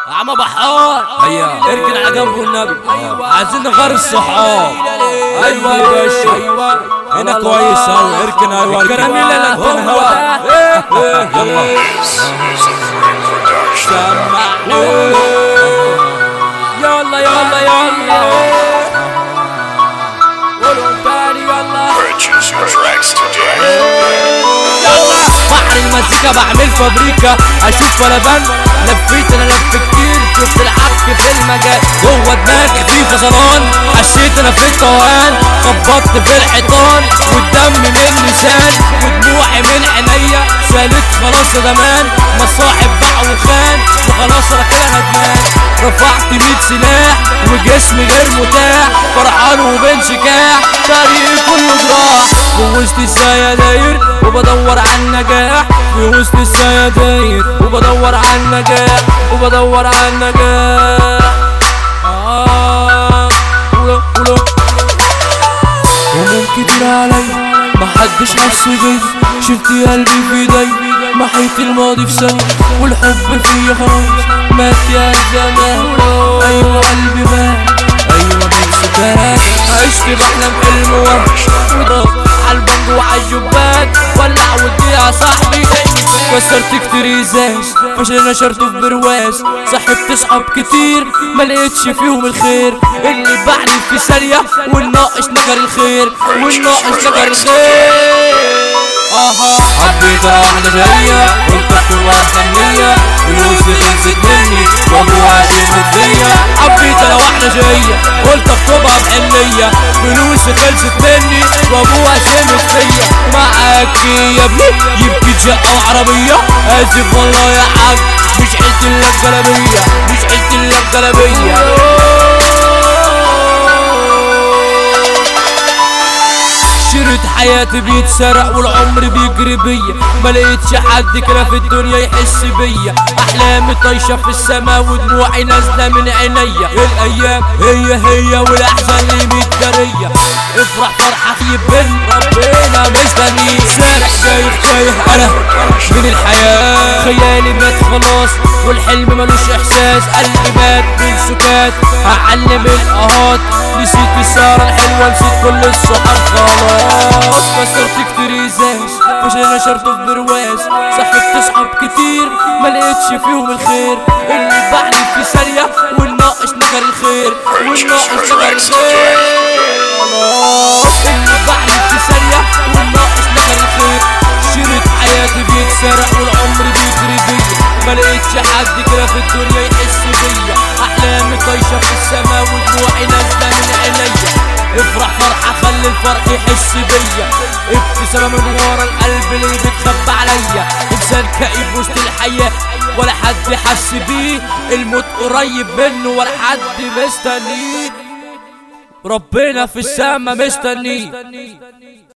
عم بحار أيوة. اركن على جنب النبي عايزين نغير الصحاب ايوه يا باشا ايوه هنا كويس اوي اركن ايوه الكلام اللي لا هون هو هوا يلا يلا يلا يلا قولوا تاني يلا Purchase your tracks today. بحر المزيكا بعمل فابريكا اشوف ولا بند لفيت انا لف كتير شفت العك في المجال جوه دماغي في فصلان حسيت انا في التوهان خبطت في الحيطان والدم من اللسان ودموعي من عينيا سالت خلاص يا زمان مصاحب باع وخان وخلاص انا كده ندمان رفعت 100 سلاح وجسمي غير متاح فرحان وبانشكاح طريقي كله جراح في وسط السيداير وبدور على النجاح في وسط السيداير وبدور على النجاح وبدور على النجاح آه ولو ولو هموم كتير عليا محدش حس بيا شلت قلبي في ايدي محيت الماضي في ثانية والحب فيا خلاص مات يا زمان ايوه قلبي مات ايوه من سكات عشت بحلم حلم وحش وضغط عالبنج وعالجبات ولع ودي يا صاحبي كسرت كتير ازاز عشان نشرته في برواز صاحبت اصحاب كتير ما لقيتش فيهم الخير اللي باعني في ثانية والناقص نجر الخير والناقص نجر الخير اها حبيت واحدة جاية قلت واحدة حنية فلوسي خلصت مني وابوها شمت فيا حبيت انا واحدة جاية قلت اخطبها بحنية فلوسي خلصت مني وابوها شمت فيا معاك يا ابني يمكن شقة وعربية اسف والله يا حاج مش حلت لك جلبية مش حلت لك جلبية شريط حياتي بيتسرق والعمر بيجري بيا ما لقيتش حد كده في الدنيا يحس بيا احلامي طايشه في السما ودموعي نازله من عينيا الايام هي هي والاحزان اللي متداريه افرح فرحه يبن ربنا مستني سارح دايخ تايه انا من الحياه خيالي مات خلاص والحلم ملوش احساس قلبي مات من سكات هعلم الاهات نسيت السهرة الحلوة نسيت كل الصحاب خلاص كسرت كتير ازاز عشان نشرته في برواز صاحبت اصحاب كتير ما لقيتش فيهم الخير اللي باعني في ثانية والناقص نجر الخير والناقص نجر الخير خلاص اللي باعني في ثانية والناقص نجر الخير شريط حياتي بيتسرق والعمر بيجري بيا ما لقيتش حد كده في الدنيا يحس بيا احلامي طايشه في السما ودموعي نازله من عينيا افرح فرحه خلي الفرح يحس بيا ابتسامه من ورا القلب اللي بتخبى عليا انسان كئيب وسط الحياه ولا حد حس بيه الموت قريب منه ولا حد مستنيه ربنا في السما مستنيه